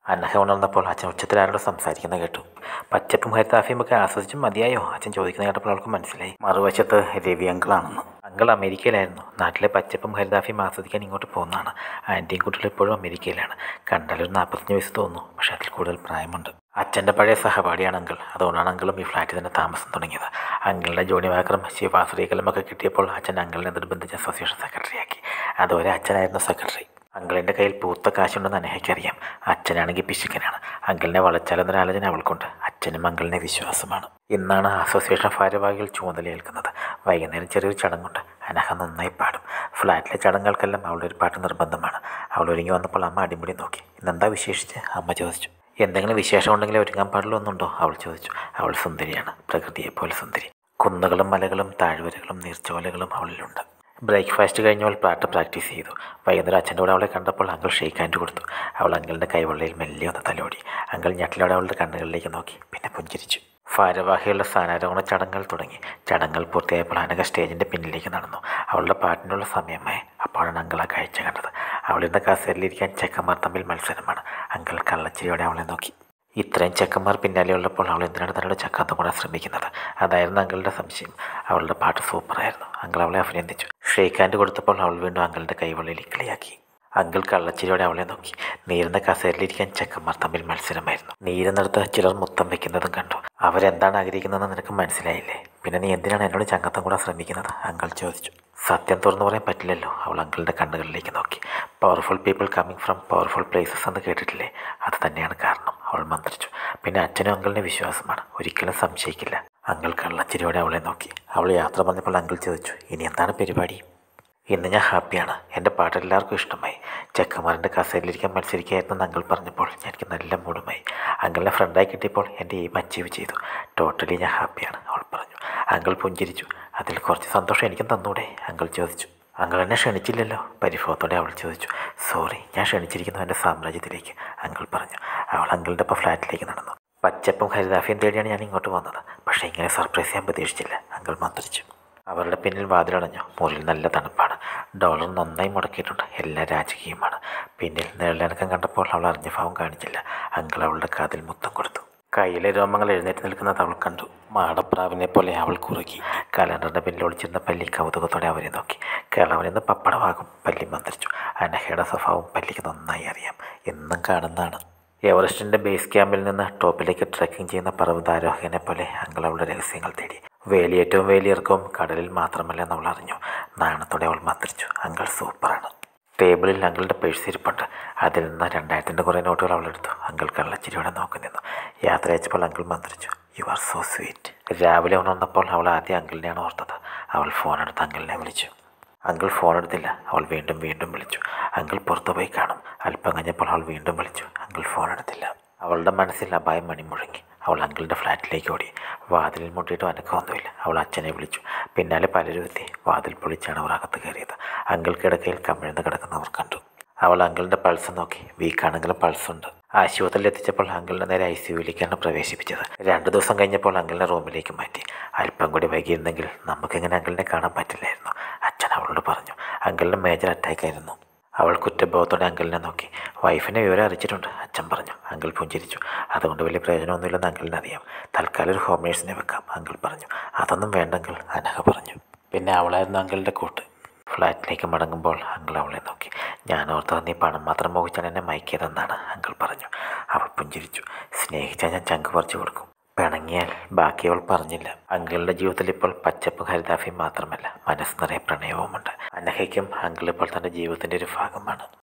അനഹ ഉണർന്നപ്പോൾ അച്ഛൻ ഉച്ചത്തിൽ ആരോട് സംസാരിക്കുന്നത് കേട്ടു പച്ചപ്പും ഹരിതാഫിയും ഒക്കെ ആസ്വദിച്ചും മതിയായോ അച്ഛൻ ചോദിക്കുന്നത് കേട്ടപ്പോൾ അവൾക്ക് മനസ്സിലായി മറുവശത്ത് രവി അങ്കിളാണെന്ന് അങ്കിൾ അമേരിക്കയിലായിരുന്നു നാട്ടിലെ പച്ചപ്പും ഹരിതാഫിയും ആസ്വദിക്കാൻ ഇങ്ങോട്ട് പോകുന്നതാണ് ആൻറ്റിയും കുട്ടികളും ഇപ്പോഴും അമേരിക്കയിലാണ് കണ്ടാലൊരു നാൽപ്പത്തഞ്ച് വയസ്സ് തോന്നുന്നു പക്ഷേ അതിൽ കൂടുതൽ പ്രായമുണ്ട് അച്ഛൻ്റെ പഴയ സഹപാഠിയാണ് അങ്കിൾ അതുകൊണ്ടാണ് അങ്കിളും ഈ ഫ്ലാറ്റിൽ തന്നെ താമസം തുടങ്ങിയത് അങ്കിളിൻ്റെ ജോണി വാക്കറും ശിവാശ്രീകലും ഒക്കെ കിട്ടിയപ്പോൾ അച്ഛൻ അങ്കിളിനെ നിർബന്ധിച്ച് അസോസിയേഷൻ സെക്രട്ടറിയാക്കി അതുവരെ അച്ഛനായിരുന്നു സെക്രട്ടറി അങ്കിളിൻ്റെ കയ്യിൽ പൂത്ത കാശുണ്ടെന്ന് അനഹയ്ക്കറിയാം അച്ഛനാണെങ്കിൽ പിശുക്കനാണ് അങ്കിളിനെ വളച്ചാലെന്നൊരു ആലോചന അവൾക്കുണ്ട് അച്ഛനും അങ്കിളിനെ വിശ്വാസമാണ് ഇന്നാണ് അസോസിയേഷൻ ഭാരവാഹികൾ ചുമതലയേൽക്കുന്നത് വൈകുന്നേരം ചെറിയൊരു ചടങ്ങുണ്ട് അനഹ നന്നായി പാടും ഫ്ലാറ്റിലെ ചടങ്ങുകൾക്കെല്ലാം അവളുടെ ഒരു പാട്ട് നിർബന്ധമാണ് അവൾ ഒരുങ്ങി വന്നപ്പോൾ അമ്മ അടിമുടി നോക്കി ഇന്നെന്താ വിശേഷിച്ച് അമ്മ ചോദിച്ചു എന്തെങ്കിലും വിശേഷം ഉണ്ടെങ്കിൽ ഒരുങ്ങാൻ പാടുള്ളൂ എന്നുണ്ടോ അവൾ ചോദിച്ചു അവൾ സുന്ദരിയാണ് പ്രകൃതിയെപ്പോലെ സുന്ദരി കുന്നുകളും മലകളും താഴ്വരകളും നീർച്ചോലകളും അവളിലുണ്ട് ബ്രേക്ക്ഫാസ്റ്റ് കഴിഞ്ഞ് അവൾ പാട്ട് പ്രാക്ടീസ് ചെയ്തു വൈകുന്നേരം അച്ഛൻ്റെ കൂടെ അവളെ കണ്ടപ്പോൾ അങ്കിൾ ഷെയ്ക്ക് ഹാൻഡ് കൊടുത്തു അവൾ അങ്കിളിൻ്റെ കൈവെള്ളയിൽ മെല്ലെ ഒന്ന് തലോടി അങ്കിൾ ഞെട്ടിലോടെ അവളുടെ കണ്ണുകളിലേക്ക് നോക്കി പിന്നെ പുഞ്ചിരിച്ചു ഭാരവാഹികളുടെ സ്ഥാനാരോഹണ ചടങ്ങുകൾ തുടങ്ങി ചടങ്ങുകൾ പൂർത്തിയായപ്പോൾ അനഘ സ്റ്റേജിൻ്റെ പിന്നിലേക്ക് നടന്നു അവളുടെ പാട്ടിനുള്ള സമയമായി അപ്പോഴാണ് അങ്കിൾ ആ കാഴ്ച കണ്ടത് അവളിരുന്ന കസേരയിലിരിക്കാൻ ചെക്കന്മാർ തമ്മിൽ മത്സരമാണ് അങ്കിൾ കള്ളച്ചിരിയോടെ അവളെ നോക്കി ഇത്രയും ചെക്കന്മാർ പിന്നാലെ ഉള്ളപ്പോൾ അവൾ എന്തിനാണ് തന്നോട് ചക്കാത്ത കൂടാൻ ശ്രമിക്കുന്നത് അതായിരുന്നു അങ്കിളുടെ സംശയം അവളുടെ പാട്ട് സൂപ്പറായിരുന്നു അങ്കിൾ അവളെ അഭിനന്ദിച്ചു ഷെയ്ക്ക് ഹാൻഡ് കൊടുത്തപ്പോൾ അവൾ വീണ്ടും അങ്കിളുടെ കൈവെള്ളിൽ കളിയാക്കി അങ്കിൾ കള്ളച്ചിരിയോടെ അവളെ നോക്കി നീരുന്ന കസേരയിലിരിക്കാൻ ചെക്കന്മാർ തമ്മിൽ മത്സരമായിരുന്നു നീരുന്നിടത്ത് ചിലർ മുത്തം വെക്കുന്നതും കണ്ടു അവരെന്താണ് ആഗ്രഹിക്കുന്നതെന്ന് നിനക്ക് മനസ്സിലായില്ലേ പിന്നെ നീ എന്തിനാണ് എന്നോട് ചങ്ങത്തം കൂടാൻ ശ്രമിക്കുന്നത് അങ്കിൾ ചോദിച്ചു സത്യം തുറന്നു പറയാൻ പറ്റില്ലല്ലോ അവൾ അങ്കിളിൻ്റെ കണ്ണുകളിലേക്ക് നോക്കി powerful people coming from powerful places എന്ന് കേട്ടിട്ടില്ലേ അത് തന്നെയാണ് കാരണം അവൾ മന്ത്രിച്ചു പിന്നെ അച്ഛനും അങ്കിളിൻ്റെ വിശ്വാസമാണ് ഒരിക്കലും സംശയിക്കില്ല അങ്കിൾ കള്ളച്ചിരിയോടെ അവളെ നോക്കി അവൾ യാത്ര പറഞ്ഞപ്പോൾ അങ്കിൾ ചോദിച്ചു ഇനി എന്താണ് പരിപാടി ഇന്ന് ഞാൻ ഹാപ്പിയാണ് എൻ്റെ പാട്ട് എല്ലാവർക്കും ഇഷ്ടമായി ചെക്കന്മാരുടെ കസേരയിലിരിക്കാൻ മത്സരിക്കുകയായിരുന്നു അങ്കിൾ പറഞ്ഞപ്പോൾ എനിക്ക് നല്ല മൂടുമായി അങ്കിളിനെ ഫ്രണ്ടായി കിട്ടിയപ്പോൾ എൻ്റെ എയിം അച്ചീവ് ചെയ്തു ടോട്ടലി ഞാൻ ഹാപ്പിയാണ് അവൾ പറഞ്ഞു അങ്കിൾ പുഞ്ചിരിച്ചു അതിൽ കുറച്ച് സന്തോഷം എനിക്കും തന്നൂടെ അങ്കിൾ ചോദിച്ചു അങ്കിൾ എന്നെ ക്ഷണിച്ചില്ലല്ലോ പരിഭവത്തോടെ അവൾ ചോദിച്ചു സോറി ഞാൻ ക്ഷണിച്ചിരിക്കുന്നു എൻ്റെ സാമ്രാജ്യത്തിലേക്ക് അങ്കിൾ പറഞ്ഞു അവൾ അങ്കിളുടെ ഒപ്പം ഫ്ലാറ്റിലേക്ക് നടന്നു പച്ചപ്പും ഹരിതാഫിയും തേടിയാണ് ഞാൻ ഇങ്ങോട്ട് വന്നത് പക്ഷേ ഇങ്ങനെ സർപ്രൈസ് ചെയ്യാൻ പ്രതീക്ഷിച്ചില്ല അങ്കിൾ മന്ത്രിച്ചു അവരുടെ പിന്നിൽ വാതിലടഞ്ഞു മുറിയിൽ നല്ല തണുപ്പാണ് ഡോളർ നന്നായി മുടക്കിയിട്ടുണ്ട് എല്ലാം രാജകീയമാണ് പിന്നിൽ നിഴലനക്കം കണ്ടപ്പോൾ അവൾ അറിഞ്ഞ ഭാവം കാണിച്ചില്ല അങ്കിൾ അവളുടെ കാതിൽ മുത്തം കൊടുത്തു കയ്യിലെ രോമങ്ങൾ എഴുന്നേറ്റ് നിൽക്കുന്നത് അവൾ കണ്ടു മാടപ്രാവിനെ പോലെ അവൾ കുറുകി കലണ്ടറിൻ്റെ പിന്നിൽ ഒളിച്ചിരുന്ന പല്ലി കൗതുകത്തോടെ അവരെ നോക്കി കിളവനെന്ന് പപ്പടമാകും പല്ലി മന്ത്രിച്ചു അനഹയുടെ സ്വഭാവം പല്ലിക്ക് നന്നായി അറിയാം എന്നും കാണുന്നതാണ് എവറസ്റ്റിൻ്റെ ബേസ് ക്യാമ്പിൽ നിന്ന് ടോപ്പിലേക്ക് ട്രെക്കിംഗ് ചെയ്യുന്ന പർവ്വതാരോഹകനെ പോലെ അങ്കിൾ അവളുടെ രഹസ്യങ്ങൾ തേടി വേലിയേറ്റവും വേലിയിറക്കവും കടലിൽ മാത്രമല്ല എന്ന് അവൾ അറിഞ്ഞു നാണത്തോടെ അവൾ മന്ത്രിച്ചു അങ്കിൾ സൂപ്പറാണ് ടേബിളിൽ അങ്കിളുടെ പേഴ്സ് ഇരിപ്പുണ്ട് അതിൽ നിന്ന് രണ്ടായിരത്തിൻ്റെ കുറേ നോട്ടുകൾ അവൾ എടുത്തു അങ്കിൾ കള്ളച്ചിരിയോടെ നോക്കി നിന്നു യാത്ര അയച്ചപ്പോൾ അങ്കിൾ മന്ത്രിച്ചു യു ആർ സോ സ്വീറ്റ് രാവിലെ ഉണർന്നപ്പോൾ അവൾ ആദ്യം അങ്കിളിനെയാണ് ഓർത്തത് അവൾ ഫോൺ എടുത്ത് അങ്കിളിനെ വിളിച്ചു അങ്കിൾ ഫോൺ എടുത്തില്ല അവൾ വീണ്ടും വീണ്ടും വിളിച്ചു അങ്കിൾ പുറത്തു പോയി കാണും അല്പം കഴിഞ്ഞപ്പോൾ അവൾ വീണ്ടും വിളിച്ചു അങ്കിൾ ഫോൺ എടുത്തില്ല അവളുടെ മനസ്സിൽ അപായം മണി മുഴങ്ങി അവൾ അങ്കിളുടെ ഫ്ലാറ്റിലേക്ക് ഓടി വാതിലിൽ മുട്ടിയിട്ട് അനക്കമൊന്നുമില്ല അവൾ അച്ഛനെ വിളിച്ചു പിന്നാലെ പലരും എത്തി വാതിൽ പൊളിച്ചാണ് അവർ അകത്ത് കയറിയത് അങ്കിൾ കിടക്കയിൽ കമിഴ്ന്ന് കിടക്കുന്നവർ കണ്ടു അവൾ അങ്കിളിൻ്റെ പൾസ് നോക്കി വീക്കാണെങ്കിലും പൾസുണ്ട് ആശുപത്രിയിൽ എത്തിച്ചപ്പോൾ അങ്കിളിനെ നേരെ ഐ സി യുവിലേക്കാണ് പ്രവേശിപ്പിച്ചത് രണ്ട് ദിവസം കഴിഞ്ഞപ്പോൾ അങ്കിളിനെ റൂമിലേക്ക് മാറ്റി അല്പം കൂടി വൈകിയിരുന്നെങ്കിൽ നമുക്കിങ്ങനെ അങ്കിളിനെ കാണാൻ പറ്റില്ലായിരുന്നു അച്ഛൻ അവളോട് പറഞ്ഞു അങ്കിളിന് മേജർ അറ്റാക്ക് ആയിരുന്നു അവൾ കുറ്റബോധത്തോടെ അങ്കിളിനെ നോക്കി വൈഫിനെ വിവരം അറിയിച്ചിട്ടുണ്ട് അച്ഛൻ പറഞ്ഞു അങ്കിൾ പുഞ്ചിരിച്ചു അതുകൊണ്ട് വലിയ പ്രയോജനമൊന്നുമില്ലെന്ന് അങ്കിളിന് അറിയാം തൽക്കാലം ഒരു ഹോം നേഴ്സിനെ വെക്കാം അങ്കിൾ പറഞ്ഞു അതൊന്നും വേണ്ടെങ്കിൽ അനഘ പറഞ്ഞു പിന്നെ അവളായിരുന്നു അങ്കിളിൻ്റെ കൂട്ട് ഫ്ലാറ്റിലേക്ക് മടങ്ങുമ്പോൾ അങ്കിൾ അവളെ നോക്കി ഞാൻ ഓർത്തത് നീ പണം മാത്രം മോഹിച്ചാണ് എന്നെ മയക്കിയതെന്നാണ് അങ്കിൾ പറഞ്ഞു അവൾ പുഞ്ചിരിച്ചു സ്നേഹിച്ചാൽ ഞാൻ ചങ്ക് പറിച്ചു കൊടുക്കും പിണങ്ങിയാൽ ബാക്കി അവൾ പറഞ്ഞില്ല അങ്കിളുടെ ജീവിതത്തിൽ ഇപ്പോൾ പച്ചപ്പും ഹരിതാഫിയും മാത്രമല്ല മനസ്സ് നിറയെ പ്രണയവുമുണ്ട് അനഹയ്ക്കും അങ്കിൾ ഇപ്പോൾ തൻ്റെ ജീവിതത്തിൻ്റെ ഒരു ഭാഗമാണ്